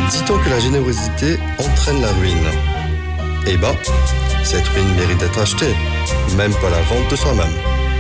Dit-on que la générosité entraîne la ruine Eh ben, cette ruine mérite d'être achetée, même pas la vente de soi-même.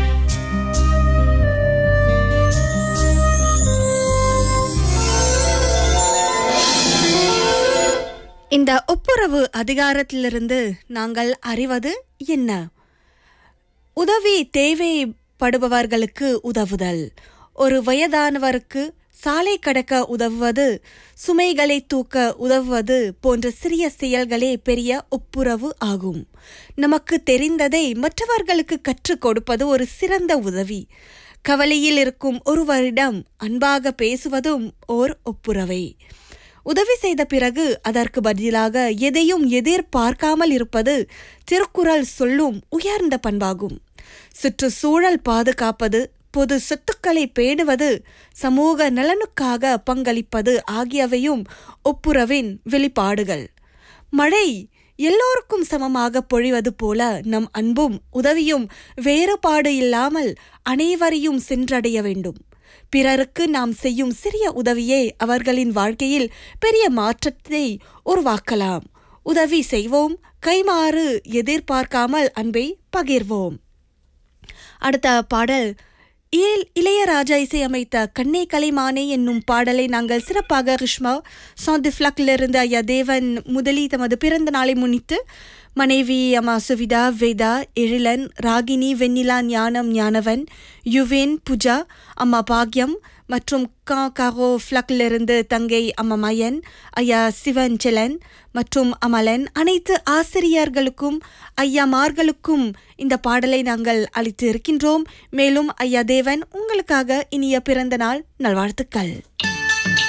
இந்த ஒப்புரவு அதிகாரத்திலிருந்து நாங்கள் அறிவது என்ன உதவி தேவைப்படுபவர்களுக்கு உதவுதல் ஒரு வயதானவருக்கு சாலை கடக்க உதவுவது சுமைகளை தூக்க உதவுவது போன்ற சிறிய செயல்களே பெரிய ஒப்புரவு ஆகும் நமக்கு தெரிந்ததை மற்றவர்களுக்கு கற்றுக் கொடுப்பது ஒரு சிறந்த உதவி கவலையில் இருக்கும் ஒருவரிடம் அன்பாக பேசுவதும் ஓர் ஒப்புரவே உதவி செய்த பிறகு அதற்கு பதிலாக எதையும் எதிர்பார்க்காமல் இருப்பது திருக்குறள் சொல்லும் உயர்ந்த பண்பாகும் சுற்றுச்சூழல் பாதுகாப்பது பொது சொத்துக்களை பேணுவது சமூக நலனுக்காக பங்களிப்பது ஆகியவையும் ஒப்புரவின் வெளிப்பாடுகள் மழை எல்லோருக்கும் சமமாக பொழிவது போல நம் அன்பும் உதவியும் வேறுபாடு இல்லாமல் அனைவரையும் சென்றடைய வேண்டும் பிறருக்கு நாம் செய்யும் சிறிய உதவியே அவர்களின் வாழ்க்கையில் பெரிய மாற்றத்தை உருவாக்கலாம் உதவி செய்வோம் கைமாறு எதிர்பார்க்காமல் அன்பை பகிர்வோம் அடுத்த பாடல் இல் இளையராஜா இசையமைத்த கண்ணே கலைமானே என்னும் பாடலை நாங்கள் சிறப்பாக ரிஷ்மா சாந்தி ஃப்ளக்கிலிருந்து ஐயா தேவன் முதலி தமது பிறந்த நாளை முன்னிட்டு மனைவி அம்மா சுவிதா வேதா எழிலன் ராகினி வெண்ணிலா ஞானம் ஞானவன் யுவேன் புஜா அம்மா பாக்யம் மற்றும் கா காரோ ஃப்ளக்கிலிருந்து தங்கை அம்மா மயன் ஐயா சிவன் செலன் மற்றும் அமலன் அனைத்து ஆசிரியர்களுக்கும் ஐயாமார்களுக்கும் இந்த பாடலை நாங்கள் அளித்து இருக்கின்றோம் மேலும் ஐயா தேவன் உங்களுக்காக இனிய பிறந்த நாள் நல்வாழ்த்துக்கள்